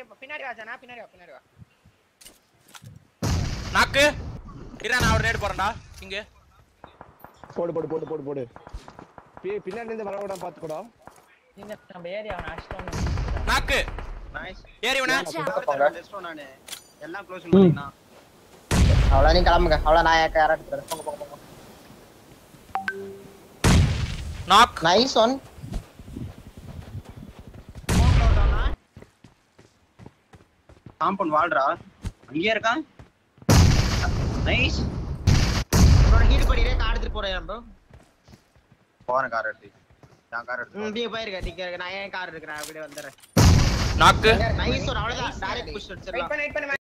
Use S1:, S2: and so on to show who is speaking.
S1: பின்னாடி வா ஜனா பின்னாடி வா பின்னாடி வா
S2: நாக்கு இரா நான் ஒரு ரேட் போறேன்டா இங்க
S3: போடு போடு போடு போடு போடு பி- பின்னாடி இருந்து வர விடாம பாத்துக்கூடா
S4: இந்த நம்ம ஏரியா அவன் அடிச்சிட்டோம்
S2: நாக்கு
S5: நைஸ்
S2: ஏறி இவனை
S5: லெஸ்டோ நானு எல்லாம் க்ளோஸ் பண்ணிட்டீங்கன்னா
S1: அவ்வளோ நீ கிளம்புங்க அவ்வளோ நான் கேரட் எடுத்துறேன் போங்க போங்க போங்க
S2: நாக்
S1: நைஸ் ஒன்
S5: காம்பவுண்ட் வாழ்றா அங்கேயே இருக்கான் நைஸ்
S1: உன்னோட ஹீட் பண்ணிட்டே கார் எடுத்துட்டு போறேன் நம்ம
S5: போறேன் கார் எடுத்து நான் கார் எடுத்து
S1: ம் நீ போயிருக்க நீங்க நான் ஏன் கார் எடுக்கிறேன் அப்படியே வந்துடுறேன்
S2: நாக்கு
S1: நைஸ் ஒன் அவ்வளவுதான் டைரக்ட் புஷ் அடிச்சிடலாம்